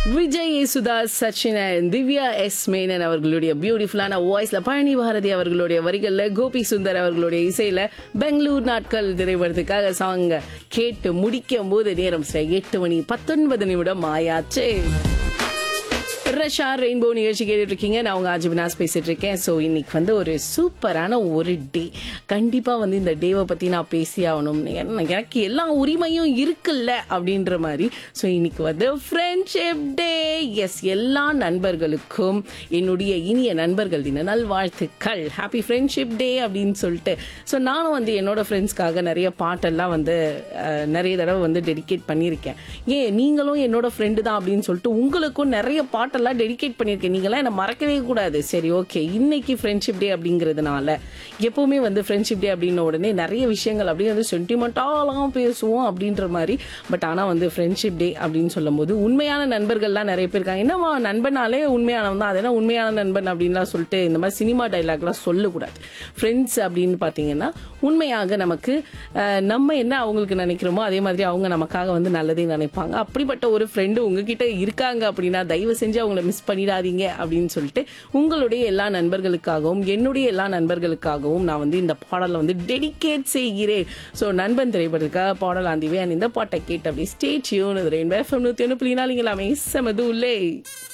Vijay Yesudas Sachin and Divya S Menon அவர்களுடைய பியூட்டிஃபுல்லான வாய்ஸ்ல பழனி பாரதி அவர்களுடைய வரிகள்ல கோபி சுந்தர் அவர்களுடைய இசையில பெங்களூர் நாட்கள் திரைப்படத்துக்காக சாங் கேட்டு முடிக்கும் போது நேரம் சரி எட்டு மணி பத்தொன்பது நிமிடம் ஆயாச்சு ரஷா ரெயின்போ நிகழ்ச்சி கேட்டுட்டு இருக்கீங்க நான் உங்க ஆஜி வினாஸ் பேசிட்டு இருக்கேன் ஸோ இன்னைக்கு வந்து ஒரு சூப்பரான ஒரு டே கண்டிப்பா வந்து இந்த டேவை பத்தி நான் பேசி ஆகணும் எனக்கு எனக்கு எல்லா உரிமையும் இருக்குல்ல அப்படின்ற மாதிரி ஸோ இன்னைக்கு வந்து ஃப்ரெண்ட்ஷிப் டே எஸ் எல்லா நண்பர்களுக்கும் என்னுடைய இனிய நண்பர்கள் தின நல்வாழ்த்துக்கள் ஹாப்பி ஃப்ரெண்ட்ஷிப் டே அப்படின்னு சொல்லிட்டு ஸோ நானும் வந்து என்னோட ஃப்ரெண்ட்ஸ்க்காக நிறைய பாட்டெல்லாம் வந்து அஹ், நிறைய தடவை வந்து டெடிகேட் பண்ணியிருக்கேன் ஏன் நீங்களும் என்னோட ஃப்ரெண்டு தான் அப்படின்னு சொல்லிட்டு உங்களுக்கும் நிறைய பாட்டெல்லாம் டெடிகேட் பண்ணியிருக்கேன் நீங்களாம் என்னை மறக்கவே கூடாது சரி ஓகே இன்னைக்கு ஃப்ரெண்ட்ஷிப் டே அப்படிங்கிறதுனால எப்பவுமே வந்து ஃப்ரெண்ட்ஷிப் டே அப்படின்ன உடனே நிறைய விஷயங்கள் அப்படியே வந்து சென்டிமெண்ட்டாலாம் பேசுவோம் அப்படின்ற மாதிரி பட் ஆனால் வந்து ஃப்ரெண்ட்ஷிப் டே அப்படின்னு சொல்லும்போது உண்மையான நண்பர்கள்லாம் நிறைய பேர் இருக்காங்க என்னவா நண்பனாலே உண்மையானவன் தான் அதெல்லாம் உண்மையான நண்பன் அப்படின்லாம் சொல்லிட்டு இந்த மாதிரி சினிமா டைலாக்லாம் சொல்லக்கூடாது ஃப்ரெண்ட்ஸ் அப்படின்னு பார்த்தீங்கன்னா உண்மையாக நமக்கு அஹ், நம்ம என்ன அவங்களுக்கு நினைக்கிறோமோ அதே மாதிரி அவங்க நமக்காக வந்து நல்லதே நினைப்பாங்க அப்படிப்பட்ட ஒரு ஃப்ரெண்டு உங்ககிட்ட இருக்காங்க அப்படின்னா தயவு செஞ்சு அவங்கள மிஸ் பண்ணிடாதீங்க அப்படின்னு சொல்லிட்டு உங்களுடைய எல்லா நண்பர்களுக்காகவும் என்னுடைய எல்லா நண்பர்களுக்காகவும் நான் வந்து இந்த பாடலை வந்து டெடிகேட் செய்கிறேன் ஸோ நண்பன் திரைப்படத்துக்காக பாடல் ஆந்திவே இந்த பாட்டை கேட்டு அப்படி ஸ்டேட் யூன் ரெயின்போ எஃப்எம் நூற்றி ஒன்று புள்ளினா எல்லாமே செமது உள்ளே